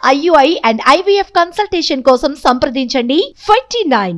IUI and IVF consultation కోసం సంప్రదించండి twenty nine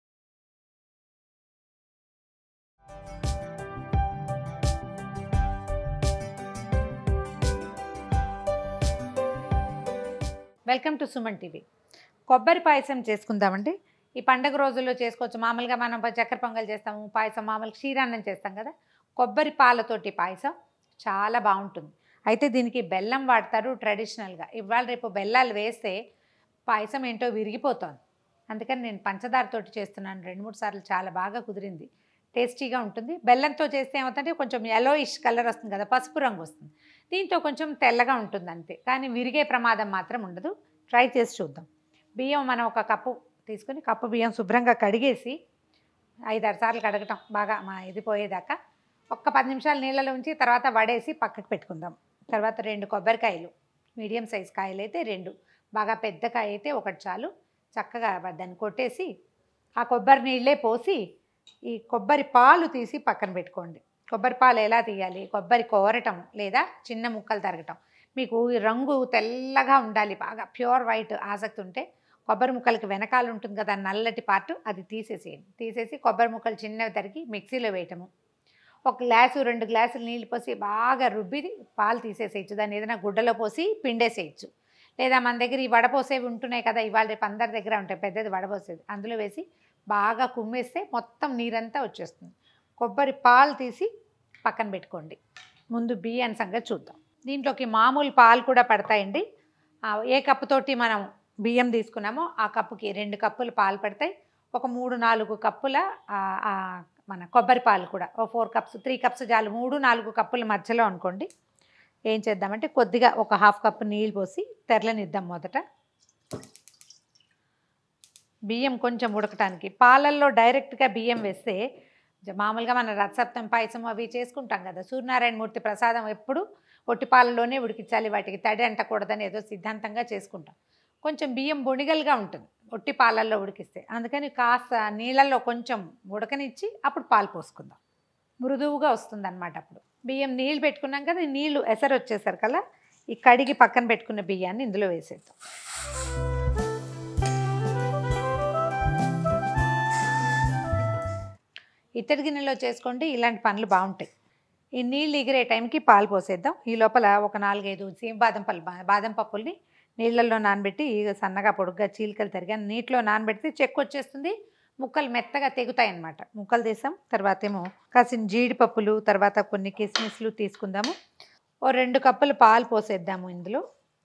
welcome to Suman TV కొబ్బరి పాయసం చేసుకుందామండి ఈ పండగ రోజుల్లో చేసుకోవచ్చు మామూలుగా మనం చక్కెర పొంగల్ చేస్తాము పాయసం మామూలు క్షీరాన్నం చేస్తాం కదా కొబ్బరి పాలతోటి పాయసం చాలా బాగుంటుంది అయితే దీనికి బెల్లం వాడతారు ట్రెడిషనల్గా ఇవాళ రేపు బెల్లాలు వేస్తే పాయసం ఏంటో విరిగిపోతోంది అందుకని నేను పంచదారతోటి చేస్తున్నాను రెండు మూడు సార్లు చాలా బాగా కుదిరింది టేస్టీగా ఉంటుంది బెల్లంతో చేస్తే ఏమవుతుందంటే కొంచెం ఎలోయిష్ కలర్ వస్తుంది కదా పసుపు రంగు వస్తుంది దీంతో కొంచెం తెల్లగా ఉంటుంది అంతే కానీ విరిగే ప్రమాదం మాత్రం ఉండదు ట్రై చేసి చూద్దాం బియ్యం మనం ఒక కప్పు తీసుకొని కప్పు బియ్యం శుభ్రంగా కడిగేసి ఐదారు సార్లు కడగటం బాగా మా ఇది పోయేదాకా ఒక్క పది నిమిషాలు నీళ్ళలో ఉంచి తర్వాత వడేసి పక్కకు పెట్టుకుందాం తర్వాత రెండు కొబ్బరికాయలు మీడియం సైజ్ కాయలు అయితే రెండు బాగా పెద్ద కాయ అయితే ఒకటి చాలు చక్కగా దాన్ని కొట్టేసి ఆ కొబ్బరి నీళ్ళే పోసి ఈ కొబ్బరి పాలు తీసి పక్కన పెట్టుకోండి కొబ్బరి పాలు ఎలా తీయాలి కొబ్బరి కోరటం లేదా చిన్న ముక్కలు తరగటం మీకు ఈ రంగు తెల్లగా ఉండాలి బాగా ప్యూర్ వైట్ ఆసక్తి ఉంటే కొబ్బరి ముక్కలకి వెనకాల ఉంటుంది కదా నల్లటి పార్ట్ అది తీసేసేయండి తీసేసి కొబ్బరి ముక్కలు చిన్నవి తరిగి మిక్సీలో వేయటము ఒక గ్లాసు రెండు గ్లాసులు నీళ్ళు పోసి బాగా రుబ్బి పాలు తీసేసేయచ్చు దాన్ని ఏదైనా గుడ్డలో పోసి పిండేసేయచ్చు లేదా మన దగ్గర ఈ వడపోసేవి ఉంటున్నాయి కదా ఇవాళ రేపు అందరి దగ్గర ఉంటాయి పెద్దది వడపోసేది అందులో వేసి బాగా కుమ్మేస్తే మొత్తం నీరంతా వచ్చేస్తుంది కొబ్బరి పాలు తీసి పక్కన పెట్టుకోండి ముందు బియ్యాన్ని సంగతి చూద్దాం దీంట్లోకి మామూలు పాలు కూడా పడతాయండి ఆ, ఏ కప్పుతోటి మనం బియ్యం తీసుకున్నామో ఆ కప్పుకి రెండు కప్పులు పాలు పడతాయి ఒక మూడు నాలుగు కప్పుల ఆ, ఆ, మన కొబ్బరి పాలు కూడా ఓ ఫోర్ కప్స్ త్రీ కప్స్ చాలు మూడు నాలుగు కప్పుల మధ్యలో అనుకోండి ఏం చేద్దామంటే కొద్దిగా ఒక హాఫ్ కప్పు నీళ్ళు పోసి తెరలనిద్దాం మొదట బియ్యం కొంచెం ఉడకటానికి పాలల్లో డైరెక్ట్గా బియ్యం వేస్తే జ- మామూలుగా మన రథసప్తం పాయసం అవి చేసుకుంటాం కదా సూర్యనారాయణ మూర్తి ప్రసాదం ఎప్పుడు ఒట్టి పాలలోనే ఉడికించాలి వాటికి తడి అంటకూడదని ఏదో సిద్ధాంతంగా చేసుకుంటాం కొంచెం బియ్యం బొణిగలుగా ఉంటుంది ఒట్టి పాలల్లో ఉడికిస్తే అందుకని కాస్త నీళ్ళల్లో కొంచెం ఉడకనిచ్చి అప్పుడు పాలు పోసుకుందాం మృదువుగా వస్తుంది అనమాట అప్పుడు బియ్యం నీళ్ళు పెట్టుకున్నాం కదా ఈ నీళ్ళు ఎసరు వచ్చేసరి కల్లా ఈ కడిగి పక్కన పెట్టుకున్న బియ్యాన్ని ఇందులో వేసేద్దాం ఇత్తడి గిన్నెలో చేసుకోండి ఇలాంటి పనులు బాగుంటాయి ఈ నీళ్ళు ఎగిరే టైంకి పాలు పోసేద్దాం ఈ లోపల ఒక నాలుగైదు సీమ బాదం పళ్ళు బా- బాదం పప్పుల్ని నీళ్ళల్లో నానబెట్టి సన్నగా పొడుగ్గా చీలికలు తరిగా నీటిలో నానబెడితే చెక్కు వచ్చేస్తుంది ముక్కలు మెత్తగా తెగుతాయి అన్నమాట ముక్కలు తీసాం తర్వాత ఏమో కాసిన జీడిపప్పులు తర్వాత కొన్ని కిస్మిస్లు తీసుకుందాము ఓ రెండు కప్పులు పాలు పోసేద్దాము ఇందులో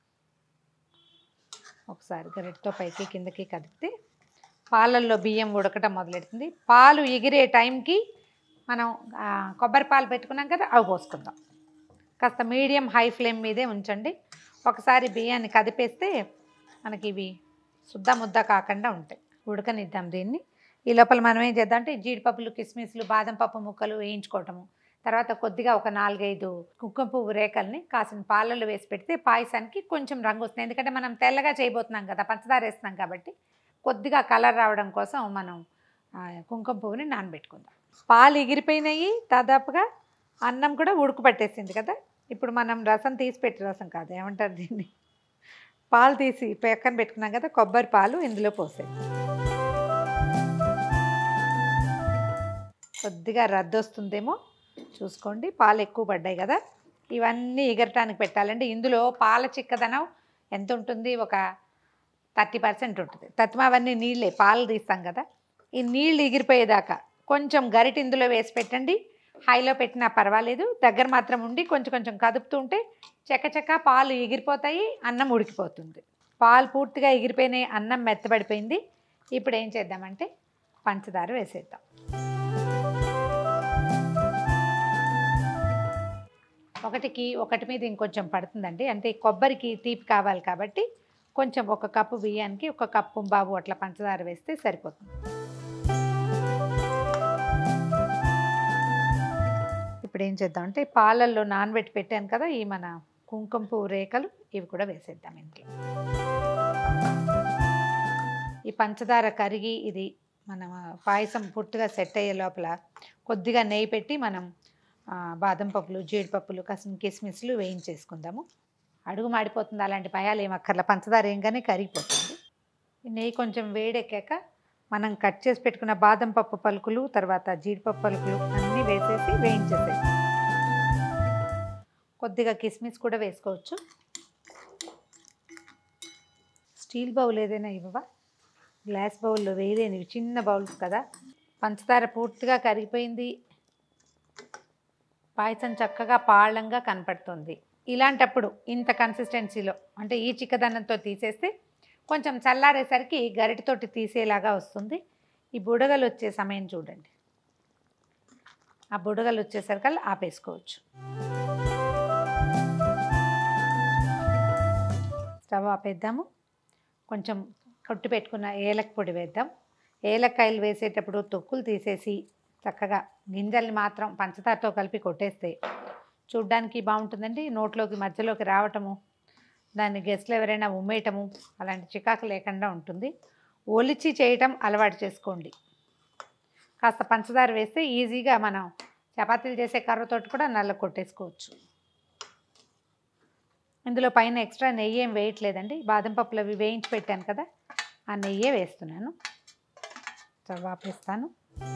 ఒకసారి గరిటతో పైకి కిందకి కదిపితే పాలల్లో బియ్యం ఉడకటం మొదలెడుతుంది పాలు ఎగిరే టైంకి మనం ఆ, కొబ్బరి పాలు పెట్టుకున్నాం కదా అవి పోసుకుందాం కాస్త మీడియం హై ఫ్లేమ్ మీదే ఉంచండి ఒకసారి బియ్యాన్ని కదిపేస్తే మనకి ఇవి శుద్ధ ముద్ద కాకుండా ఉంటాయి ఉడకనిద్దాం దీన్ని ఈ లోపల మనం ఏం చేద్దాం అంటే జీడిపప్పులు కిస్మిస్లు బాదం పప్పు ముక్కలు వేయించుకోవటము తర్వాత కొద్దిగా ఒక నాలుగైదు కుంకుమ పువ్వు రేకల్ని కాసిన పాలల్లో వేసి పెడితే పాయసానికి కొంచెం రంగు వస్తుంది ఎందుకంటే మనం తెల్లగా చేయబోతున్నాం కదా పంచదార వేస్తున్నాం కాబట్టి కొద్దిగా కలర్ రావడం కోసం మనం ఆ, కుంకుమ పువ్వుని నానబెట్టుకుందాం పాలు ఎగిరిపోయినాయి దాదాపుగా అన్నం కూడా ఉడుకు పట్టేసింది కదా ఇప్పుడు మనం రసం తీసి పెట్టి రసం కాదు ఏమంటారు దీన్ని పాలు తీసి పక్కన పెట్టుకున్నాం కదా కొబ్బరి పాలు ఇందులో పోసాయి కొద్దిగా రద్దు వస్తుందేమో చూసుకోండి పాలు ఎక్కువ పడ్డాయి కదా ఇవన్నీ ఎగరటానికి పెట్టాలంటే ఇందులో పాల చిక్కదనం ఎంత ఉంటుంది ఒక థర్టీ పర్సెంట్ ఉంటుంది తత్మ అవన్నీ నీళ్ళే పాలు తీస్తాం కదా ఈ నీళ్ళు ఎగిరిపోయేదాకా కొంచెం గరిట ఇందులో వేసి పెట్టండి హైలో పెట్టినా పర్వాలేదు దగ్గర మాత్రం ఉండి కొంచెం కొంచెం కదుపుతూ ఉంటే చెక్క చెక్క పాలు ఎగిరిపోతాయి అన్నం ఉడికిపోతుంది పాలు పూర్తిగా ఎగిరిపోయినాయి అన్నం మెత్తబడిపోయింది ఇప్పుడు ఏం చేద్దామంటే పంచదార వేసేద్దాం ఒకటికి ఒకటి మీద ఇంకొంచెం పడుతుందండి అంటే కొబ్బరికి తీపి కావాలి కాబట్టి కొంచెం ఒక కప్పు బియ్యానికి ఒక కప్పు బాబు అట్లా పంచదార వేస్తే సరిపోతుంది ఇప్పుడు ఏం చేద్దాం అంటే పాలల్లో నానబెట్టి పెట్టాను కదా ఈ మన కుంకుమ పువ్వు రేఖలు ఇవి కూడా వేసేద్దాం ఇంట్లో ఈ పంచదార కరిగి ఇది మన పాయసం పుట్టుగా సెట్ అయ్యే లోపల కొద్దిగా నెయ్యి పెట్టి మనం ఆ, బాదం పప్పులు జీడిపప్పులు కాసిన కిస్మిస్లు వేయించేసుకుందాము అడుగు మాడిపోతుంది అలాంటి భయాలు ఏం అక్కర్ల పంచదార ఏంగానే కరిగిపోతుంది ఈ నెయ్యి కొంచెం వేడెక్కాక మనం కట్ చేసి పెట్టుకున్న బాదం పప్పు పలుకులు తర్వాత జీడిపప్పు పలుకులు అన్నీ వేసేసి వేయించేసేసి కొద్దిగా కిస్మిస్ కూడా వేసుకోవచ్చు స్టీల్ బౌల్ ఏదైనా ఇవ్వవా గ్లాస్ బౌల్లో వేయలేనివి చిన్న బౌల్స్ కదా పంచదార పూర్తిగా కరిగిపోయింది పాయసం చక్కగా పాళంగా కనపడుతుంది ఇలాంటప్పుడు ఇంత కన్సిస్టెన్సీలో అంటే ఈ చిక్కదనంతో తీసేస్తే కొంచెం చల్లారేసరికి గరిటతోటి తీసేలాగా వస్తుంది ఈ బుడగలు వచ్చే సమయం చూడండి ఆ బుడగలు వచ్చేసరికి ఆపేసుకోవచ్చు స్టవ్ ఆపేద్దాము కొంచెం కొట్టు పెట్టుకున్న ఏలక పొడి వేద్దాం ఏలక్కాయలు వేసేటప్పుడు తొక్కులు తీసేసి చక్కగా గింజల్ని మాత్రం పంచదారతో కలిపి కొట్టేస్తే చూడ్డానికి బాగుంటుందండి నోట్లోకి మధ్యలోకి రావటము దాన్ని గెస్ట్లు ఎవరైనా ఉమ్మేయటము అలాంటి చికాకు లేకుండా ఉంటుంది ఒలిచి చేయటం అలవాటు చేసుకోండి కాస్త పంచదార వేస్తే ఈజీగా మనం చపాతీలు చేసే కర్రతోటి కూడా నల్ల కొట్టేసుకోవచ్చు ఇందులో పైన ఎక్స్ట్రా నెయ్యి ఏం వేయట్లేదండి బాదం పప్పులు అవి వేయించి పెట్టాను కదా ఆ నెయ్యే వేస్తున్నాను స్టవ్ ఆపేస్తాను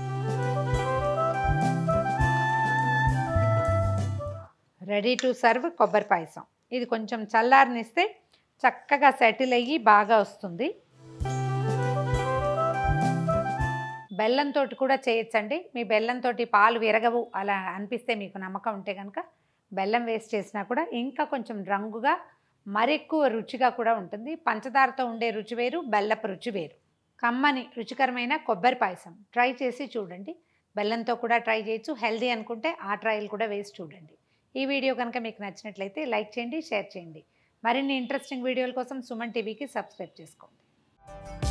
రెడీ టు సర్వ్ కొబ్బరి పాయసం ఇది కొంచెం చల్లారనిస్తే చక్కగా సెటిల్ అయ్యి బాగా వస్తుంది బెల్లంతో కూడా చేయొచ్చండి మీ బెల్లంతో పాలు విరగవు అలా అనిపిస్తే మీకు నమ్మకం ఉంటే కనుక బెల్లం వేస్ట్ చేసినా కూడా ఇంకా కొంచెం రంగుగా మరెక్కువ రుచిగా కూడా ఉంటుంది పంచదారతో ఉండే రుచి వేరు బెల్లపు రుచి వేరు కమ్మని రుచికరమైన కొబ్బరి పాయసం ట్రై చేసి చూడండి బెల్లంతో కూడా ట్రై చేయొచ్చు హెల్దీ అనుకుంటే ఆ ట్రయల్ కూడా వేసి చూడండి ఈ వీడియో కనుక మీకు నచ్చినట్లయితే లైక్ చేయండి షేర్ చేయండి మరిన్ని ఇంట్రెస్టింగ్ వీడియోల కోసం సుమన్ టీవీకి సబ్స్క్రైబ్ చేసుకోండి